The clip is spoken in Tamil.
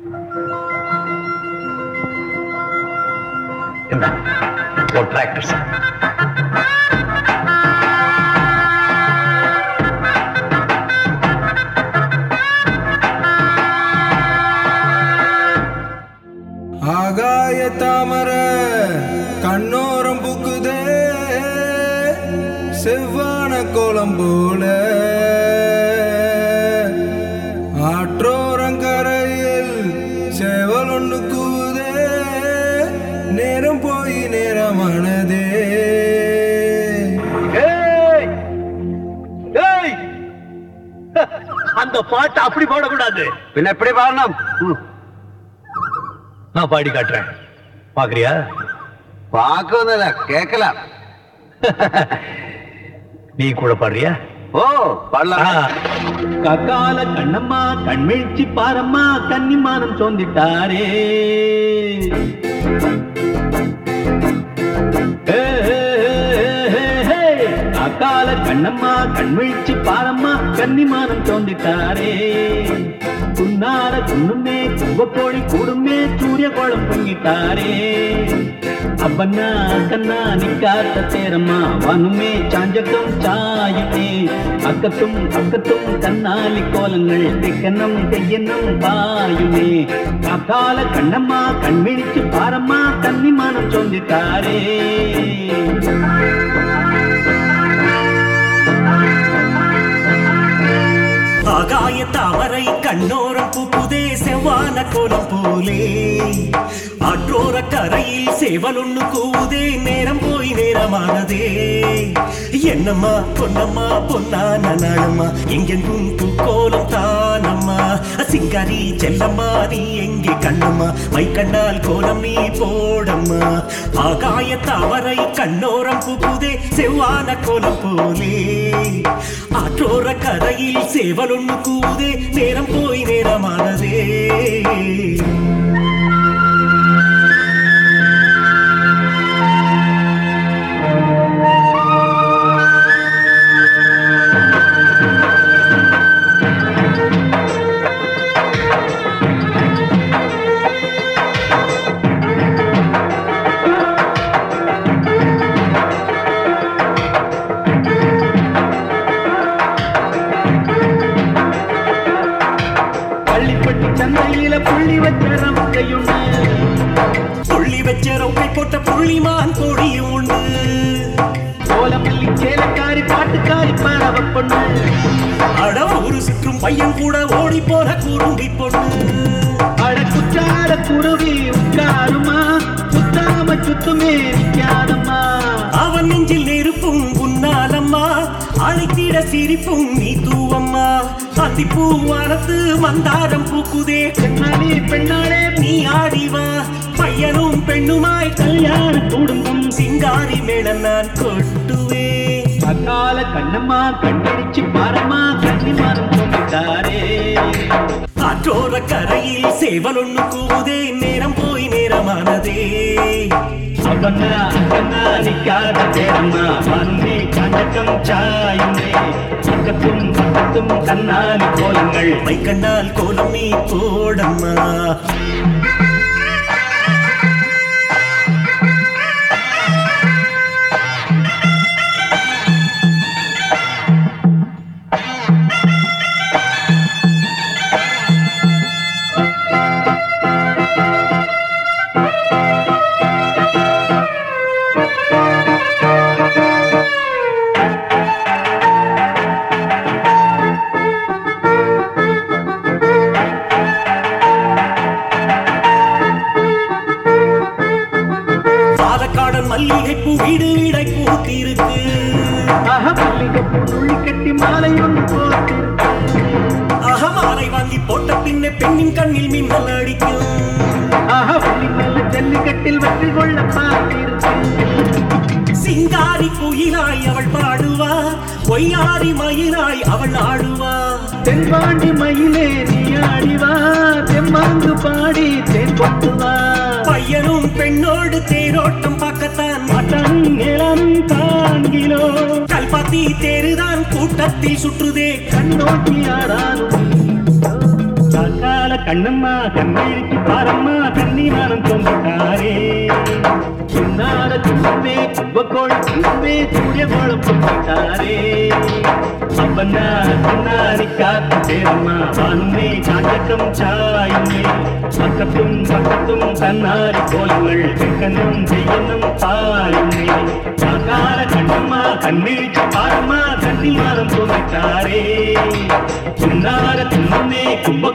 இந்த ஒரு டிராக்டர் சார் ஆகாய தாமர கண்ணோரம் புக்குதே செவ்வான கோலம் போல ஆற்றோரங்கரையில் சேவல் ஒன்று கூதே நேரம் போய் நேரமானதே ஏய்! ஏய்! அந்த பாட்டு அப்படி பாடக்கூடாது பின்ன எப்படி பாடணும் நான் பாடி காட்டுறேன் பாக்குறியா பார்க்கறதில்ல கேட்கலாம் நீ கூட பாடுறியா ஓ பாடலாம் கக்கால கண்ணம்மா கண்மிழ்ச்சி பாரம்மா கன்னிமானம் சோந்திட்டாரே ஏ, ஏ, ஏ, ஏ, ஏ. அக்கால கண்ணம்மா கண்மிழ்ச்சி பாரம்மா கன்னிமானம் தோண்டிட்டாரே குன்னார குன்னுமே கும்பக்கோழி கூடுமே சூரிய கோலம் பொங்கிட்டாரே அப்பன்னா கண்ணா நிக்காத்த தேரம்மா வனுமே சாஞ்சக்கம் சாயுமே அக்கத்தும் அக்கத்தும் கண்ணாலி கோலங்கள் தெக்கனம் தெய்யனம் பாயுமே காக்கால கண்ணம்மா கண்மிழிச்சு பாரம்மா கன்னிமானம் சொந்திட்டாரே ஆகாய தாமரை கண்ணோரம் பூப்புதே செவ்வான கோலம் போலே ஆற்றோர கரையில் சேவலொன்னு கூவுதே நேரம் போய் நேரமானதே என்னம்மா பொன்னம்மா பொன்னான நாளம்மா எங்கெங்கும் பூக்கோலம் தானம்மா சிங்காரி செல்லம்மா நீ எங்கே கண்ணம்மா மை கண்ணால் கோலம் நீ போடம்மா ஆகாய தாமரை கண்ணோரம் பூப்புதே செவ்வான கோலம் போலே ஆற்றோர கரையில் சேவலொன்னு கூதே நேரம் போய் நேரமானதே பள்ளிப்பட்டி சந்தையில புள்ளி வச்ச ரமக்கையுண்டு புள்ளி வச்ச ரொக்கை போட்ட புள்ளிமான் கொடியும் உண்டு கோலமல்லி சேலக்காரி பாட்டுக்காரி பரவ பொண்ணு அட ஒரு சுற்றும் பையன் கூட ஓடி போன குறும்பி பொண்ணு அட குற்றால குருவி உட்காருமா சுத்தாம சுத்துமே நிக்காதம்மா அவன் நெஞ்சில் நெருப்பும் உன்னாலம்மா அழைத்திட சிரிப்பும் நீ தூவம்மா அத்திப்பூ வாரத்து மந்தாரம் பூக்குதே பெண்ணாளி பெண்ணாளே நீ ஆடிவா பையனும் பெண்ணுமாய் கல்யாண குடும்பம் சிங்காரி மேளம் நான் கொட்டுவேன் அக்கால கண்ணம்மா கண்டடிச்சு பாரம்மா கன்னிமானம் சொல்லிட்டாரே காற்றோர கரையில் சேவலொன்னு கூவுதே நேரம் போய் நேரமானதே அவனா அவனா நிக்காத தேரம்மா வந்தே கண்டக்கம் சாயுமே பக்கத்தும் பக்கத்தும் கண்ணாலி கோலங்கள் மை கண்ணால் கோலம் நீ போடம்மா பாலக்காடன் மல்லிகை பூ வீடு வீடை பூத்திருக்கு ஆஹ மல்லிகை புள்ளி கட்டி மாலை ஒன்று போத்திருக்கு அகமாலை வாங்கி போட்ட பின்னே பெண்ணின் கண்ணில் மின்னல் அடிக்கும் ஆஹ புள்ளி மேல ஜல்லிக்கட்டில் வெற்றி கொள்ள பார்த்திருக்கு சிங்காரி குயிலாய் அவள் பாடுவா பொய்யாரி மயிலாய் அவள் ஆடுவா தென்பாண்டி மயிலே நீ ஆடிவா தெம்மாங்கு பாடி தேன் கொட்டுவா பையனும் பெண்ணோடு தேரோட்டம் பார்க்கத்தான் மட்டன் இளம் காண்கிலோ கல்பாத்தி தேருதான் கூட்டத்தில் சுற்றுதே கண்ணோக்கி ஆடாலும் காக்கால கண்ணம்மா கண்ணெழுச்சி பாரம்மா கன்னிமானம் தோன்றிட்டாரே சின்னார சும்மே கும்பகோள் கும்பே சூரிய கோலம் போட்டாரே அப்பன்னா சின்னாரி காத்து சேரம்மா வானுமே காட்டட்டும் சாயுமே பக்கத்தும் பக்கத்தும் தன்னாரி கோலங்கள் கண்ணும் செய்யணும் பாயுமே சாக்கார கண்ணம்மா கண்ணெழுச்சி பாரம்மா கன்னிமானம் தோன்றிட்டாரே சின்னார சும்மே கும்ப